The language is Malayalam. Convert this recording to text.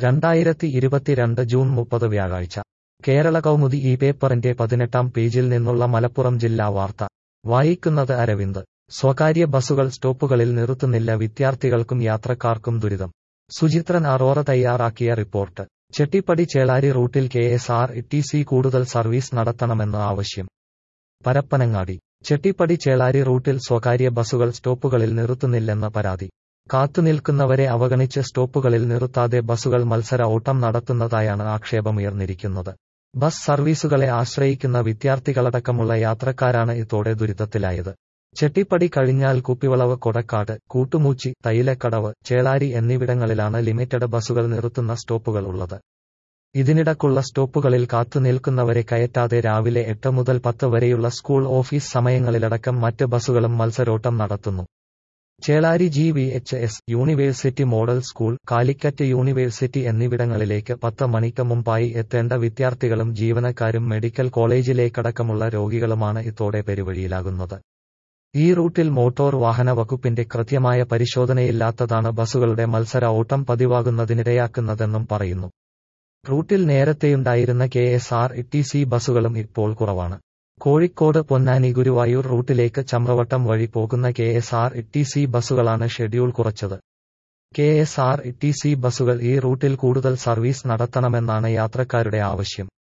രണ്ടായിരത്തി ഇരുപത്തിരണ്ട് ജൂൺ മുപ്പത് വ്യാഴാഴ്ച കേരള കൗമുദി ഈ പേപ്പറിന്റെ പതിനെട്ടാം പേജിൽ നിന്നുള്ള മലപ്പുറം ജില്ലാ വാർത്ത വായിക്കുന്നത് അരവിന്ദ് സ്വകാര്യ ബസുകൾ സ്റ്റോപ്പുകളിൽ നിർത്തുന്നില്ല വിദ്യാർത്ഥികൾക്കും യാത്രക്കാർക്കും ദുരിതം സുചിത്രൻ അറോറ തയ്യാറാക്കിയ റിപ്പോർട്ട് ചെട്ടിപ്പടി ചേളാരി റൂട്ടിൽ K S R T C കൂടുതൽ സർവീസ് നടത്തണമെന്ന് ആവശ്യം പരപ്പനങ്ങാടി ചെട്ടിപ്പടി ചേളാരി റൂട്ടിൽ സ്വകാര്യ ബസുകൾ സ്റ്റോപ്പുകളിൽ നിർത്തുന്നില്ലെന്ന് പരാതി കാത്തുനിൽക്കുന്നവരെ അവഗണിച്ച് സ്റ്റോപ്പുകളിൽ നിർത്താതെ ബസുകൾ മത്സര ഓട്ടം നടത്തുന്നതായാണ് ആക്ഷേപമുയർന്നിരിക്കുന്നത് ബസ് സർവീസുകളെ ആശ്രയിക്കുന്ന വിദ്യാർത്ഥികളടക്കമുള്ള യാത്രക്കാരാണ് ഇതോടെ ദുരിതത്തിലായത് ചെട്ടിപ്പടി കഴിഞ്ഞാൽ കുപ്പിവളവ് കൊടക്കാട് കൂട്ടുമൂച്ചി തൈലക്കടവ് ചേളാരി എന്നിവിടങ്ങളിലാണ് ലിമിറ്റഡ് ബസുകൾ നിർത്തുന്ന സ്റ്റോപ്പുകൾ ഉള്ളത് ഇതിനിടക്കുള്ള സ്റ്റോപ്പുകളിൽ കാത്തുനിൽക്കുന്നവരെ കയറ്റാതെ രാവിലെ എട്ട് മുതൽ പത്ത് വരെയുള്ള സ്കൂൾ ഓഫീസ് സമയങ്ങളിലടക്കം മറ്റ് ബസുകളും മത്സരോട്ടം നടത്തുന്നു Chelari G V H S university model school Calicut university എന്നിവിടങ്ങളിലേക്ക് പത്ത് മണിക്ക് മുമ്പായി എത്തേണ്ട വിദ്യാർത്ഥികളും ജീവനക്കാരും മെഡിക്കൽ കോളേജിലേക്കടക്കമുള്ള രോഗികളുമാണ് ഇതോടെ പെരുവഴിയിലാകുന്നത് ഈ റൂട്ടിൽ മോട്ടോർ വാഹന വകുപ്പിന്റെ കൃത്യമായ പരിശോധനയില്ലാത്തതാണ് ബസുകളുടെ മത്സര ഓട്ടം പതിവാകുന്നതിനിടയാക്കുന്നതെന്നും പറയുന്നു റൂട്ടിൽ നേരത്തെയുണ്ടായിരുന്ന K S R T C ബസുകളും ഇപ്പോൾ കുറവാണ് കോഴിക്കോട് പൊന്നാനി ഗുരുവായൂർ റൂട്ടിലേക്ക് ചമ്രവട്ടം വഴി പോകുന്ന K S R T C ബസുകളാണ് ഷെഡ്യൂൾ കുറച്ചത് K S R T C ബസുകൾ ഈ റൂട്ടിൽ കൂടുതൽ സർവീസ് നടത്തണമെന്നാണ് യാത്രക്കാരുടെ ആവശ്യം